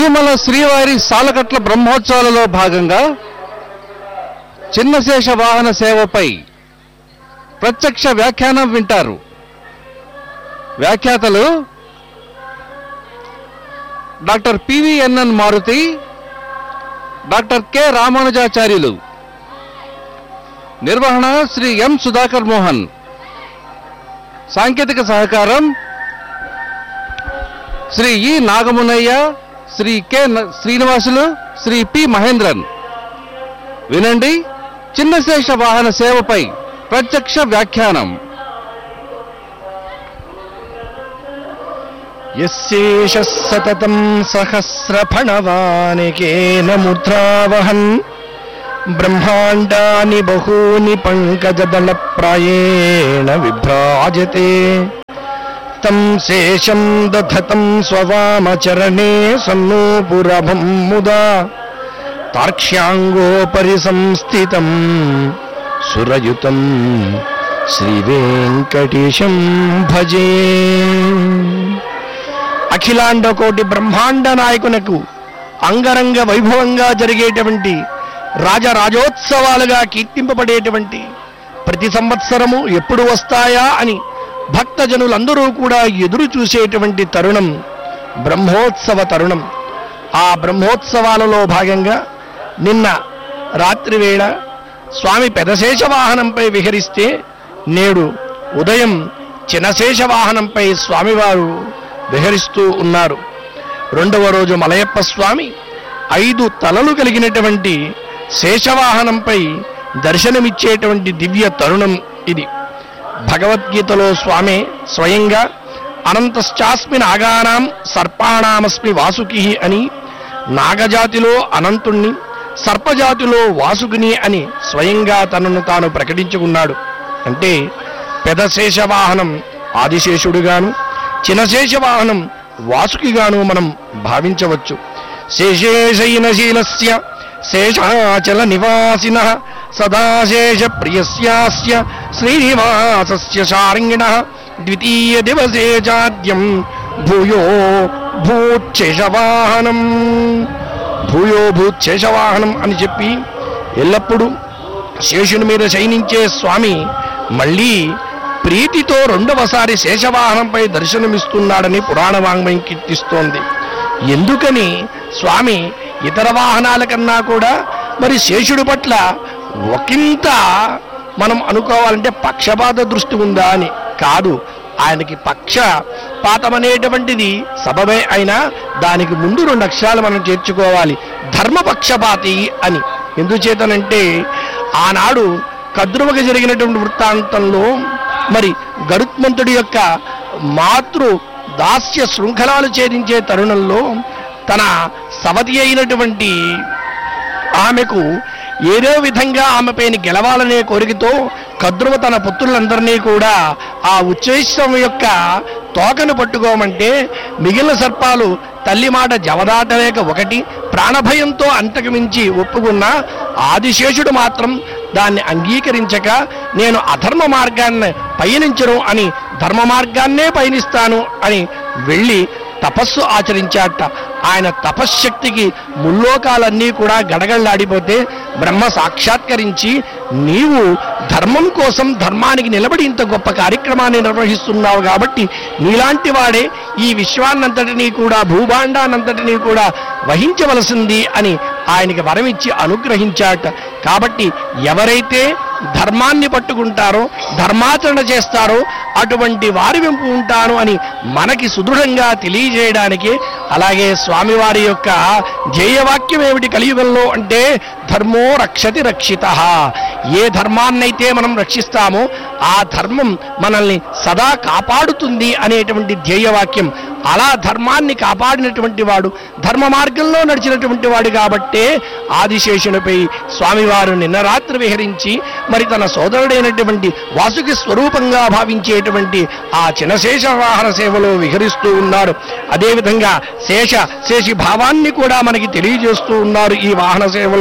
తిరుమల శ్రీవారి సాలకట్ల బ్రహ్మోత్సవాలలో భాగంగా చిన్నశేష వాహన సేవపై ప్రత్యక్ష వ్యాఖ్యానం వింటారు వ్యాఖ్యాతలు doctor PVNN Maruti doctor K Ramanujacharyulu నిర్వహణ శ్రీ ఎం సుధాకర్ మోహన్ సాంకేతిక సహకారం శ్రీ ఇ నాగమునయ్య శ్రీ కె న- శ్రీనివాసులు శ్రీ పి మహేంద్రన్ వినండి చిన్నశేష వాహన సేవపై ప్రత్యక్ష వ్యాఖ్యానం యశేష సతతం సహస్రఫణవానికేన ముద్రావహన్ బ్రహ్మాండాని బహూని పంకజదళ ప్రాయేణ విభ్రాజతే తం శేషం దధతం స్వవామచరణే సన్నూపురభం ముదా తార్క్ష్యాంగోపరి సంస్థితం సురయుతం శ్రీవేంకటేశం భజే అఖిలాండ కోటి బ్రహ్మాండ నాయకునకు అంగరంగ వైభవంగా జరిగేటువంటి రాజరాజోత్సవాలుగా కీర్తింపబడేటువంటి ప్రతి సంవత్సరము ఎప్పుడు వస్తాయా అని భక్తజనులందరూ కూడా ఎదురు చూసేటువంటి తరుణం బ్రహ్మోత్సవ తరుణం ఆ బ్రహ్మోత్సవాలలో భాగంగా నిన్న రాత్రి వేళ స్వామి పెదశేష వాహనంపై విహరిస్తే నేడు ఉదయం చినశేష వాహనంపై స్వామివారు విహరిస్తూ ఉన్నారు రెండవ రోజు మలయప్ప స్వామి ఐదు తలలు కలిగినటువంటి శేషవాహనంపై దర్శనమిచ్చేటువంటి దివ్య తరుణం ఇది భగవద్గీతలో స్వామి స్వయంగా అనంతశ్చాస్మి నాగానాం సర్పాణామస్మి వాసుకి అని నాగజాతిలో అనంతుణ్ణి సర్పజాతిలో వాసుకుని అని స్వయంగా తనను తాను ప్రకటించుకున్నాడు అంటే పెదశేష వాహనం ఆదిశేషుడుగాను చినశేష వాహనం వాసుకిగాను మనం భావించవచ్చు శేషేశైనశీలస్య శేషాచల నివాసిన సదాశేష ప్రియస్యాస్య శ్రీనివాసస్య శార్ంగిణ ద్వితీయ దివసే చాద్యం భూయో భూచేషవాహనం భూయో భూచేషవాహనం అని చెప్పి ఎల్లప్పుడూ శేషుని మీద శయనించే స్వామి మళ్ళీ ప్రీతితో రెండవసారి శేషవాహనంపై దర్శనమిస్తున్నాడని పురాణ వాంగ్మయం కీర్తిస్తోంది ఎందుకని స్వామి ఇతర వాహనాల కన్నా కూడా మరి శేషుడి పట్ల ఒకంత మనం అనుకోవాలంటే పక్షపాత దృష్టి ఉందా అని కాదు ఆయనకి పక్షపాతం అనేటువంటిది సబబే అయినా దానికి ముందు రెండు అక్షరాలు మనం చేర్చుకోవాలి ధర్మపక్షపాతి అని ఎందుచేతనంటే ఆనాడు కద్రువకి జరిగినటువంటి వృత్తాంతంలో మరి గరుత్మంతుడి యొక్క మాతృ దాస్య శృంఖలాలు ఛేదించే తరుణంలో తన సవతి అయినటువంటి ఆమెకు ఏదో విధంగా ఆమెపైన గెలవాలనే కోరికతో కద్రువ తన పుత్రులందరినీ కూడా ఆ ఉచ్చేష్టం యొక్క తోకను పట్టుకోమంటే మిగిలిన సర్పాలు తల్లి మాట జవదాటలేక ఒకటి ప్రాణభయంతో అంతకుమించి ఒప్పుకున్న ఆదిశేషుడు మాత్రం దాన్ని అంగీకరించక నేను అధర్మ మార్గాన్ని పయనించను అని ధర్మ మార్గాన్నే పయనిస్తాను అని వెళ్ళి తపస్సు ఆచరించాట ఆయన తపశ్శక్తికి ముల్లోకాలన్నీ కూడా గడగడలాడిపోతే బ్రహ్మ సాక్షాత్కరించి నీవు ధర్మం కోసం ధర్మానికి నిలబడి ఇంత గొప్ప కార్యక్రమాన్ని నిర్వహిస్తున్నావు కాబట్టి నీలాంటి వాడే ఈ విశ్వాన్నంతటినీ కూడా భూభాండానంతటినీ కూడా వహించవలసింది అని ఆయనకి వరమిచ్చి అనుగ్రహించాట కాబట్టి ఎవరైతే ధర్మాన్ని పట్టుకుంటారో ధర్మాచరణ చేస్తారో అటువంటి వారి వెంపు ఉంటాను అని మనకి సుదృఢంగా తెలియజేయడానికి అలాగే స్వామివారి యొక్క ధ్యేయవాక్యం ఏమిటి కలియుగంలో అంటే ధర్మో రక్షతి రక్షిత ఏ ధర్మాన్నైతే మనం రక్షిస్తామో ఆ ధర్మం మనల్ని సదా కాపాడుతుంది అనేటువంటి ధ్యేయవాక్యం అలా ధర్మాన్ని కాపాడినటువంటి వాడు ధర్మ మార్గంలో నడిచినటువంటి వాడు కాబట్టే ఆదిశేషునిపై స్వామివారు నిన్న రాత్రి విహరించి మరి తన సోదరుడైనటువంటి వాసుకి స్వరూపంగా భావించేటువంటి ఆ చినశేష వాహన సేవలో విహరిస్తూ ఉన్నారు అదేవిధంగా శేష శేషి భావాన్ని కూడా మనకి తెలియజేస్తూ ఉన్నారు ఈ వాహన సేవలో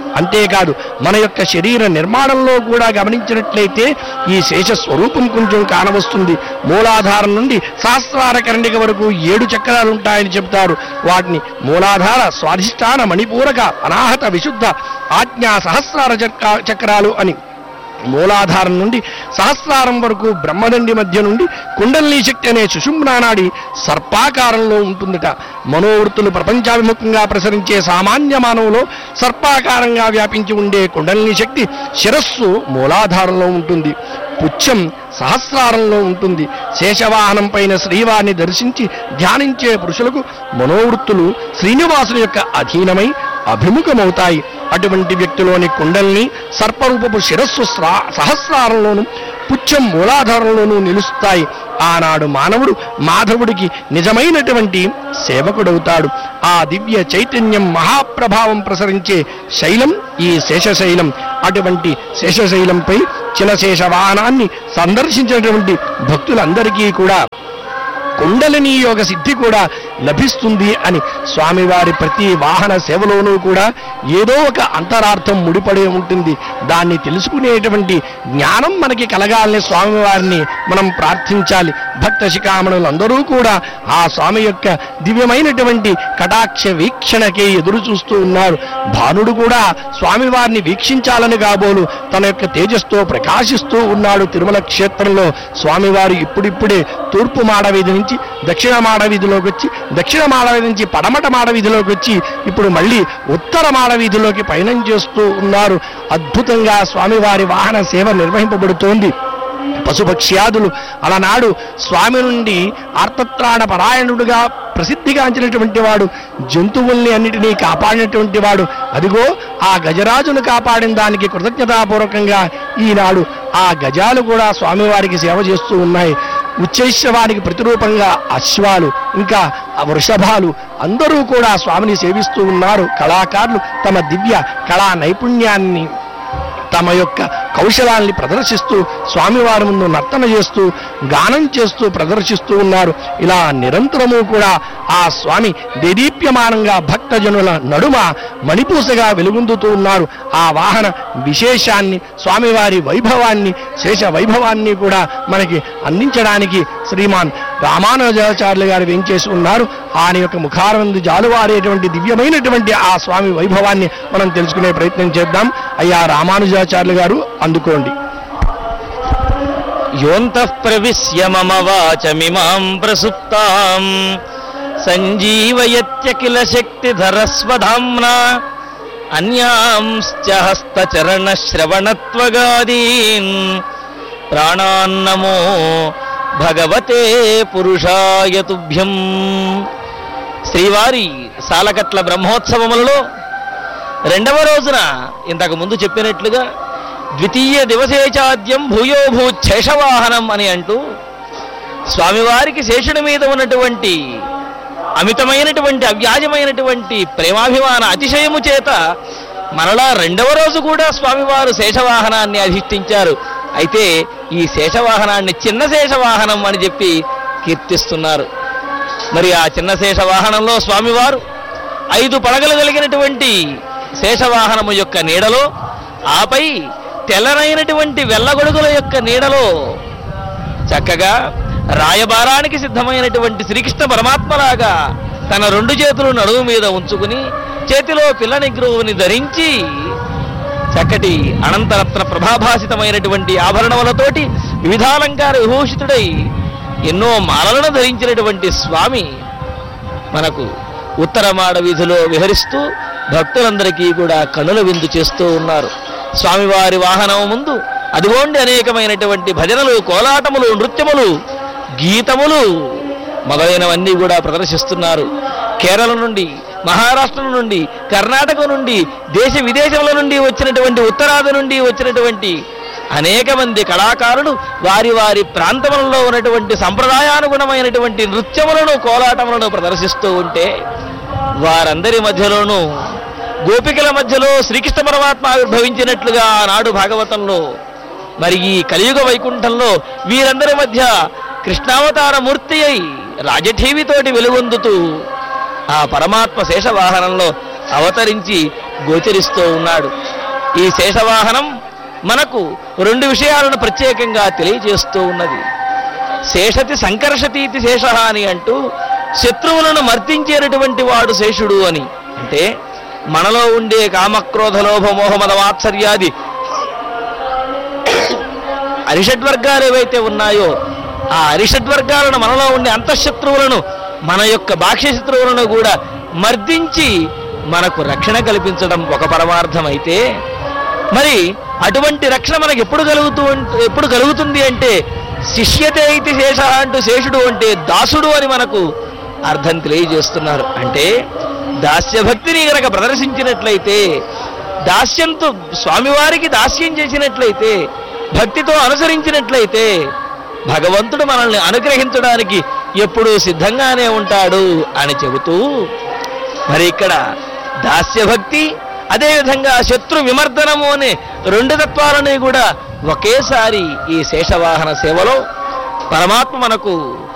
అంతేకాదు మన యొక్క శరీర నిర్మాణంలో కూడా గమనించినట్లయితే ఈ శేష స్వరూపం కొంచెం కానవస్తుంది మూలాధారం నుండి సహస్రార కరణిక వరకు ఏడు చక్రాలు ఉంటాయని చెప్తారు వాటిని మూలాధార స్వాధిష్టాన మణిపూరక అనాహత విశుద్ధ ఆజ్ఞా సహస్రార చక్ర- చక్రాలు అని మూలాధారం నుండి సహస్రారం వరకు బ్రహ్మదండి మధ్య నుండి కుండలిని శక్తి అనే సుషుమ్నానాడి సర్పాకారంలో ఉంటుందట మనోవృత్తులు ప్రపంచాభిముఖంగా ప్రసరించే సామాన్య మానవులో సర్పాకారంగా వ్యాపించి ఉండే కుండలిని శక్తి శిరస్సు మూలాధారంలో ఉంటుంది పుచ్చం సహస్రారంలో ఉంటుంది శేషవాహనం పైన శ్రీవారిని దర్శించి ధ్యానించే పురుషులకు మనోవృత్తులు శ్రీనివాసుని యొక్క అధీనమై అభిముఖమవుతాయి అటువంటి వ్యక్తిలోని కుండల్ని సర్పరూపపు శిరస్సు స్రా- సహస్రారంలోను పుచ్చం మూలాధారంలోనూ నిలుస్తాయి ఆనాడు మానవుడు మాధవుడికి నిజమైనటువంటి సేవకుడవుతాడు ఆ దివ్య చైతన్యం మహాప్రభావం ప్రసరించే శైలం ఈ శేషశైలం అటువంటి శేషశైలంపై చినశేష వాహనాన్ని సందర్శించినటువంటి భక్తులందరికీ కూడా కుండలిని యోగ సిద్ధి కూడా లభిస్తుంది అని స్వామివారి ప్రతి వాహన సేవలోనూ కూడా ఏదో ఒక అంతరార్థం ముడిపడే ఉంటుంది దాన్ని తెలుసుకునేటువంటి జ్ఞానం మనకి కలగాలని స్వామివారిని మనం ప్రార్థించాలి భక్త శిఖామణులందరూ కూడా ఆ స్వామి యొక్క దివ్యమైనటువంటి కటాక్ష వీక్షణకే ఎదురు చూస్తూ ఉన్నారు భానుడు కూడా స్వామివారిని వీక్షించాలని కాబోలు తన యొక్క తేజస్తో ప్రకాశిస్తూ ఉన్నాడు తిరుమల క్షేత్రంలో స్వామివారు ఇప్పుడిప్పుడే తూర్పు మాడవీధి నుంచి దక్షిణ మాడవీధిలోకి వచ్చి దక్షిణ మాడవీధి నుంచి పడమట మాడవీధిలోకి వచ్చి ఇప్పుడు మళ్ళీ ఉత్తర మాడవీధిలోకి పయనం చేస్తూ ఉన్నారు అద్భుతంగా స్వామివారి వాహన సేవ నిర్వహింపబడుతోంది పశుపక్ష్యాదులు అలనాడు స్వామి నుండి ఆర్తత్రాణ పరాయణుడుగా ప్రసిద్ధిగాంచినటువంటి వాడు జంతువుల్ని అన్నిటినీ కాపాడినటువంటి వాడు అదిగో ఆ గజరాజును కాపాడిన దానికి కృతజ్ఞతాపూర్వకంగా ఈనాడు ఆ గజాలు కూడా స్వామివారికి సేవ చేస్తూ ఉన్నాయి ఉచ్చైశ్రవానికి ప్రతిరూపంగా అశ్వాలు ఇంకా ఆ వృషభాలు అందరూ కూడా స్వామిని సేవిస్తూ ఉన్నారు కళాకారులు తమ దివ్య కళా నైపుణ్యాన్ని తమ యొక్క కౌశలాల్ని ప్రదర్శిస్తూ స్వామివారి ముందు నర్తన చేస్తూ గానం చేస్తూ ప్రదర్శిస్తూ ఉన్నారు ఇలా నిరంతరము కూడా ఆ స్వామి దేదీప్యమానంగా భక్తజనుల నడుమ మణిపూసగా వెలుగొందుతూ ఉన్నారు ఆ వాహన విశేషాన్ని స్వామివారి వైభవాన్ని శేష వైభవాన్ని కూడా మనకి అందించడానికి శ్రీమాన్ రామానుజాచార్యులు గారు వేంచేసి ఉన్నారు ఆయన యొక్క ముఖారవిందు జాలువారేటువంటి దివ్యమైనటువంటి ఆ స్వామి వైభవాన్ని మనం తెలుసుకునే ప్రయత్నం చేద్దాం అయ్యా రామానుజాచార్యులు గారు అందుకోండి యోంతః ప్రవిశ్య మమ వాచమిమాం ప్రసుప్తాం సంజీవయత్యఖిల శక్తిధరస్వధామ్నా అన్యాంశ్చ హస్తచరణ శ్రవణత్వగాదీన్ ప్రాణాన్నమో భగవతే పురుషాయ తుభ్యం శ్రీవారి సాలకట్ల బ్రహ్మోత్సవములలో రెండవ రోజున ఇంతకు ముందు చెప్పినట్లుగా ద్వితీయ దివసేచాద్యం భూయోభూ శేషవాహనం అని అంటూ స్వామివారికి శేషుడి మీద ఉన్నటువంటి అమితమైనటువంటి అవ్యాజమైనటువంటి ప్రేమాభిమాన అతిశయము చేత మరలా రెండవ రోజు కూడా స్వామివారు శేషవాహనాన్ని అధిష్ఠించారు అయితే ఈ శేషవాహనాన్ని చిన్న శేషవాహనం అని చెప్పి కీర్తిస్తున్నారు మరి ఆ చిన్న శేషవాహనంలో స్వామివారు ఐదు పడగలు కలిగినటువంటి శేషవాహనము యొక్క నీడలో ఆపై తెల్లనైనటువంటి వెల్లగొడుగుల యొక్క నీడలో చక్కగా రాయబారానికి సిద్ధమైనటువంటి శ్రీకృష్ణ పరమాత్మలాగా తన రెండు చేతులు నడుము మీద ఉంచుకుని చేతిలో పిల్ల నిగ్రహుని ధరించి చక్కటి అనంతరత్న ప్రభాభాసితమైనటువంటి ఆభరణములతోటి వివిధాలంకార విభూషితుడై ఎన్నో మాలలను ధరించినటువంటి స్వామి మనకు ఉత్తరమాడ వీధిలో విహరిస్తూ భక్తులందరికీ కూడా కనుల విందు చేస్తూ ఉన్నారు స్వామివారి వాహనం ముందు అదిగోండి అనేకమైనటువంటి భజనలు కోలాటములు నృత్యములు గీతములు మొదలైనవన్నీ కూడా ప్రదర్శిస్తున్నారు కేరళ నుండి మహారాష్ట్ర నుండి కర్ణాటక నుండి దేశ విదేశముల నుండి వచ్చినటువంటి ఉత్తరాది నుండి వచ్చినటువంటి అనేక మంది కళాకారులు వారి వారి ప్రాంతములలో ఉన్నటువంటి సంప్రదాయానుగుణమైనటువంటి నృత్యములను కోలాటములను ప్రదర్శిస్తూ ఉంటే వారందరి మధ్యలోనూ గోపికల మధ్యలో శ్రీకృష్ణ పరమాత్మ ఆవిర్భవించినట్లుగా ఆనాడు భాగవతంలో మరి ఈ కలియుగ వైకుంఠంలో వీరందరి మధ్య కృష్ణావతార మూర్తి అయి రాజఠీవితోటి వెలుగొందుతూ ఆ పరమాత్మ శేషవాహనంలో అవతరించి గోచరిస్తూ ఉన్నాడు ఈ శేషవాహనం మనకు రెండు విషయాలను ప్రత్యేకంగా తెలియజేస్తూ ఉన్నది శేషతి సంకర్షతీతి శేష అని అంటూ శత్రువులను మర్దించేటటువంటి వాడు శేషుడు అని అంటే మనలో ఉండే కామక్రోధ లోభ మోహమద వాత్సర్యాది అరిషడ్వర్గాలు ఏవైతే ఉన్నాయో ఆ అరిషడ్వర్గాలను మనలో ఉండే అంతఃశత్రువులను మన యొక్క బాహ్య శత్రువులను కూడా మర్దించి మనకు రక్షణ కల్పించడం ఒక పరమార్థం అయితే మరి అటువంటి రక్షణ మనకు ఎప్పుడు కలుగుతూ ఉంట- ఎప్పుడు కలుగుతుంది అంటే శిష్యతే ఇది శేష అంటూ శేషుడు అంటే దాసుడు అని మనకు అర్థం తెలియజేస్తున్నారు అంటే దాస్య భక్తిని గనక ప్రదర్శించినట్లయితే దాస్యంతో స్వామివారికి దాస్యం చేసినట్లయితే భక్తితో అనుసరించినట్లయితే భగవంతుడు మనల్ని అనుగ్రహించడానికి ఎప్పుడూ సిద్ధంగానే ఉంటాడు అని చెబుతూ మరి ఇక్కడ దాస్యభక్తి అదేవిధంగా శత్రు విమర్దనము అనే రెండు తత్వాలని కూడా ఒకేసారి ఈ శేషవాహన సేవలో పరమాత్మ మనకు